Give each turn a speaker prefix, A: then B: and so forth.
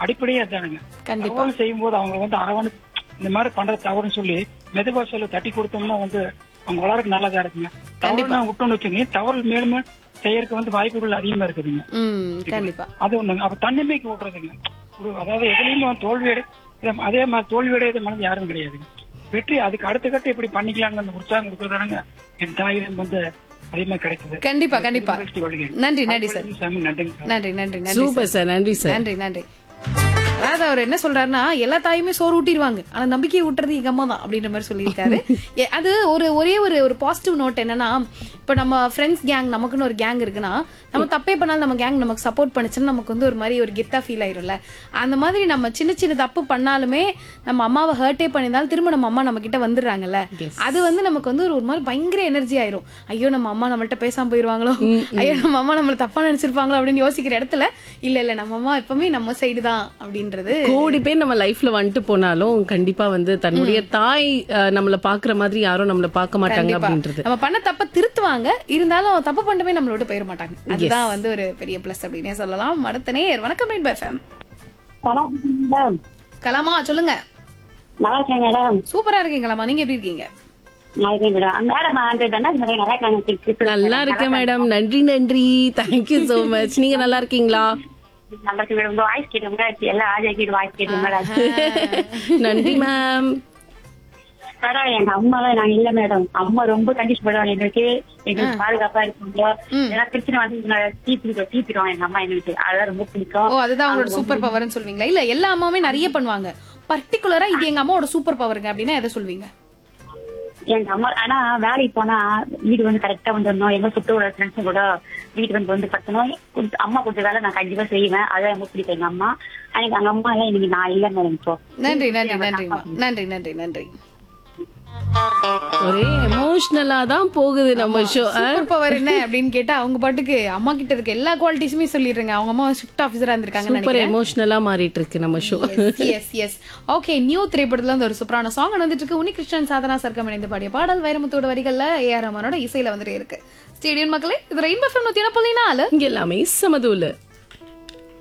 A: அடிப்படையே அதானுங்க
B: கண்டிப்பா
A: தவறு செய்யும் போது அவங்க வந்து அரவணை இந்த மாதிரி பண்ற தவறுன்னு சொல்லி மெதுவா சொல்ல தட்டி கொடுத்தோம்னா வந்து அவங்க வளருக்கு நல்லதா இருக்குங்க தவறு நான் விட்டோம்னு வச்சுங்க தவறு மேலுமே செய்யறதுக்கு வந்து வாய்ப்புகள் அதிகமா இருக்குதுங்க
B: ம் கண்டிப்பா
A: அது ஒண்ணுங்க அப்ப தன்னம்பிக்கை விட்டுறதுங்க ஒரு- அதாவது எதுலையுமே வந்து தோல்வி அடை இத- அதே மாதிரி தோல்வி அடையாத மனது யாரும் கிடையாதுங்க வெற்றி அதுக்கு அடுத்த கட்ட இப்படி பண்ணிக்கலாங்க அந்த உற்சாகம் இருக்கிறதானுங்க என் தாயிடம் வந்து அதிகமா கிடைக்குது
B: கண்டிப்பா கண்டிப்பா
A: மகிழ்ச்சி வருகிறேன்.
B: நன்றி நன்றி சார்
A: சாமி நன்றிங்க சார்.
B: நன்றி நன்றி நன்றி
C: சூப்பர் சார் நன்றி சார்
B: நன்றி நன்றி அதாவது அவர் என்ன சொல்றாருன்னா எல்லா தாயுமே சோறு ஊட்டிடுவாங்க ஆனா நம்பிக்கையை ஊட்டுறது எங்க அம்மா தான் அப்படின்ற மாதிரி சொல்லியிருக்காரு எ- அது ஒரு ஒரே ஒரு ஒரு பாசிட்டிவ் நோட் என்னன்னா இப்ப நம்ம ஃப்ரெண்ட்ஸ் கேங் நமக்குன்னு ஒரு கேங் இருக்குன்னா நம்ம தப்பே பண்ணாலும் நம்ம கேங் நமக்கு சப்போர்ட் பண்ணுச்சுன்னா நமக்கு வந்து ஒரு மாதிரி ஒரு கெத்தா ஃபீல் ஆயிரும்ல அந்த மாதிரி நம்ம சின்ன சின்ன தப்பு பண்ணாலுமே நம்ம அம்மாவை ஹர்ட்டே பண்ணியிருந்தாலும் திரும்ப நம்ம அம்மா நம்ம கிட்ட வந்துடுறாங்கல்ல அது வந்து நமக்கு வந்து ஒரு ஒரு மாதிரி பயங்கர எனர்ஜி ஆயிரும் ஐயோ நம்ம அம்மா நம்மள்ட்ட பேசாம போயிருவாங்களோ ஐயோ நம்ம அம்மா நம்மள தப்பா நினைச்சிருப்பாங்களோ அப்படின்னு யோசிக்கிற இடத்துல இல்ல இல்ல நம்ம அம்மா எப்பவுமே நம்ம சைடு தான் அப்படின்றது
C: கோடி பேர் நம்ம லைஃப்ல வந்துட்டு போனாலும் கண்டிப்பா வந்து தன்னுடைய தாய் அஹ், நம்மள பாக்குற மாதிரி யாரும் நம்மள பார்க்க மாட்டாங்க
B: கண்டிப்பா.
C: அப்படின்றது
B: நம்ம பண்ண தப்ப திருத்துவாங்க இருந்தாலும் தப்பு பண்ணவே நம்மள விட்டு போயிட மாட்டாங்க அதுதான் வந்து ஒரு பெரிய பிளஸ் அப்படின்னே சொல்லலாம் அடுத்த நேர் வணக்கம் ரெயின்போ எஃப்எம்
D: மேடம்
B: கலாமா சொல்லுங்க
D: நல்லா இருக்கேன் மேடம்
B: சூப்பரா இருக்கீங்க கலாமா நீங்க எப்படி இருக்கீங்க
D: நல்லா இருக்கேன் மேடம் மேடம் அந்த தானே நல்லா இருக்காங்க
C: நல்லா இருக்கேன் மேடம் நன்றி நன்றி தேங்க்யூ சோ மச் நீங்க நல்லா இருக்கீங்களா
D: நல்லா இருக்கு மேடம் உங்க வாய்ஸ் கேட்டு எல்லாம் ஆஜாக்கிட்டு வாய்ஸ் கேட்டு மேடம்
C: நன்றி மேம்
D: மேடம் எங்க அம்மா நாங்க இல்ல மேடம் அம்மா ரொம்ப கண்டிஷன் பண்ணுவாங்க எங்களுக்கு எங்களுக்கு பாதுகாப்பா இருப்பாங்க ஏன்னா பிரச்சனை வந்து தீப்பிடுவோம் தீப்பிடுவாங்க எங்க அம்மா எங்களுக்கு அதெல்லாம் ரொம்ப பிடிக்கும்
B: ஓ அதுதான் அவங்களோட சூப்பர் பவர்னு சொல்வீங்களா இல்ல எல்லா அம்மாவுமே நிறைய பண்ணுவாங்க பர்டிகுலரா இது எங்க அம்மாவோட சூப்பர் பவருங்க அப்படின்னா எதை சொல்வீங்க
D: எங்க அம்மா ஆனா வேலைக்கு போனா வீடு வந்து கரெக்டா வந்துடணும் எங்க சுட்டு உள்ள ஃப்ரெண்ட்ஸும் கூட வீட்டுக்கு வந்து வந்து கட்டணும் கொஞ்சம் அம்மா கொஞ்சம் வேலை நான் கண்டிப்பா செய்வேன் அதான் ரொம்ப பிடிக்கும் எங்க அம்மா எனக்கு எங்க அம்மா எல்லாம் இன்னைக்கு நான் இல்ல மேடம் இப்போ
B: நன்றி நன்றி நன்றி நன்றி நன்றி நன்றி
C: ஒரே எமோஷனலா தான் போகுது நம்ம ஷோ
B: சூப்பர் பவர் என்ன அப்படின்னு கேட்டா அவங்க பாட்டுக்கு அம்மா கிட்ட இருக்க எல்லா குவாலிட்டிஸுமே சொல்லிடுறாங்க அவங்க அம்மா ஷிஃப்ட் ஆஃபீஸரா இருந்திருக்காங்கன்னு
C: சூப்பர்
B: நினைக்கிறேன்
C: எமோஷனலா மாறிட்டு இருக்கு நம்ம show
B: yes yes okay new திரைப்படத்துல இருந்து ஒரு சூப்பரான சாங் வந்துட்டு இருக்கு உனி கிருஷ்ணன் சாதனா சர்க்கம் இணைந்து பாடிய பாடல் வைரமுத்தோட வரிகள்ல ஏ ஆர் ரமனோட இசையில வந்துட்டு இருக்கு ஸ்டேடியம் மக்களே இது ரெயின்போ ஃபேம் நூத்தி புள்ளி நாலு
C: இங்க எல்லாமே சமதூல